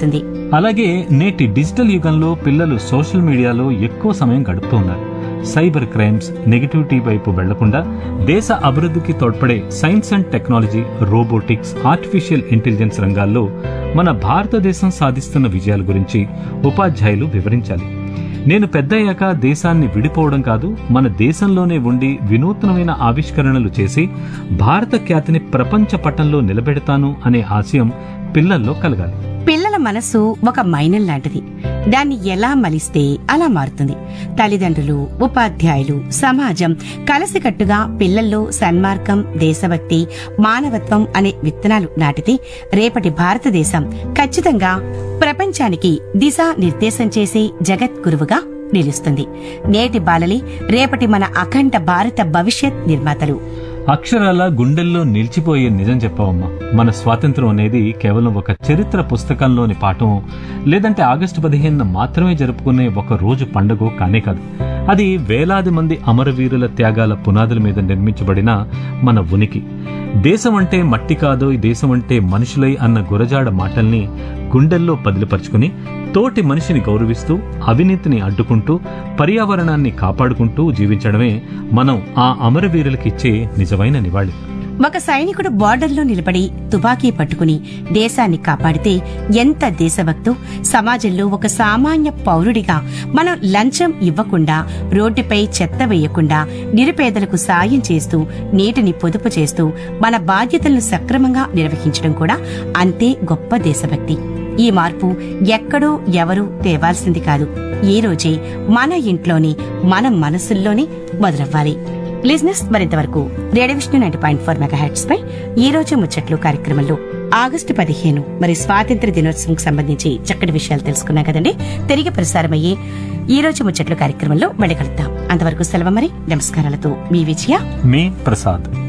మారుతుంది అలాగే నేటి డిజిటల్ యుగంలో పిల్లలు సోషల్ మీడియాలో ఎక్కువ సమయం గడుపుతూ ఉన్నారు సైబర్ క్రైమ్స్ నెగిటివిటీ వైపు వెళ్లకుండా దేశ అభివృద్ధికి తోడ్పడే science and technology robotics artificial intelligence రంగాల్లో మన భారతదేశం సాధిస్తున్న విజయాల గురించి ఉపాధ్యాయులు వివరించాలి నేను పెద్దయ్యాక దేశాన్ని విడిపోవడం కాదు మన దేశంలోనే ఉండి వినూత్నమైన ఆవిష్కరణలు చేసి భారత ఖ్యాతిని ప్రపంచ పటంలో నిలబెడతాను అనే ఆశయం పిల్లల్లో కలగాలి పిల్లల మనసు ఒక మైనం లాంటిది దాన్ని ఎలా మలిస్తే అలా మారుతుంది తల్లిదండ్రులు ఉపాధ్యాయులు సమాజం కలిసికట్టుగా పిల్లల్లో సన్మార్గం దేశభక్తి మానవత్వం అనే విత్తనాలు నాటితే రేపటి భారతదేశం ఖచ్చితంగా ప్రపంచానికి దిశా నిర్దేశం చేసే జగద్గురువుగా నిలుస్తుంది నేటి బాలలే రేపటి మన అఖండ భారత భవిష్యత్ నిర్మాతలు అక్షరాల గుండెల్లో నిలిచిపోయే నిజం చెప్పవమ్మా మన స్వాతంత్రం అనేది కేవలం ఒక చరిత్ర పుస్తకంలోని పాఠం లేదంటే ఆగస్టు పదిహేను మాత్రమే జరుపుకునే ఒక రోజు పండుగ కానే కాదు అది వేలాది మంది అమరవీరుల త్యాగాల పునాదుల మీద నిర్మించబడిన మన ఉనికి దేశం అంటే మట్టి కాదో ఈ దేశం అంటే మనుషులై అన్న గురజాడ మాటల్ని గుండెల్లో పదిలిపరుచుకుని తోటి మనిషిని గౌరవిస్తూ అవినీతిని అడ్డుకుంటూ పర్యావరణాన్ని కాపాడుకుంటూ జీవించడమే మనం ఆ అమరవీరులకిచ్చే నిజమైన నివాళి ఒక సైనికుడు బార్డర్లో నిలబడి తుపాకీ పట్టుకుని దేశాన్ని కాపాడితే ఎంత దేశభక్తు సమాజంలో ఒక సామాన్య పౌరుడిగా మనం లంచం ఇవ్వకుండా రోడ్డుపై చెత్త వేయకుండా నిరుపేదలకు సాయం చేస్తూ నీటిని పొదుపు చేస్తూ మన బాధ్యతలను సక్రమంగా నిర్వహించడం కూడా అంతే గొప్ప దేశభక్తి ఈ మార్పు ఎక్కడో ఎవరూ తేవాల్సింది కాదు ఈ రోజే మన ఇంట్లోనే మన మనసుల్లోనే మొదలవ్వాలి లిజినెస్ మరింతవరకు radio Vishnu ninety point four megahertz పై ఈ రోజు ముచ్చట్లు కార్యక్రమంలో ఆగస్టు పదిహేను మరి స్వాతంత్ర దినోత్సవం సంబంధించి చక్కటి విషయాలు తెలుసుకున్నాం కదండి తిరిగి ప్రసారమయ్యే ఈ రోజు ముచ్చట్లు కార్యక్రమంలో మళ్ళీ కలుద్దాం అంతవరకు సెలవు మరి నమస్కారాలతో మీ విజయ మీ ప్రసాద్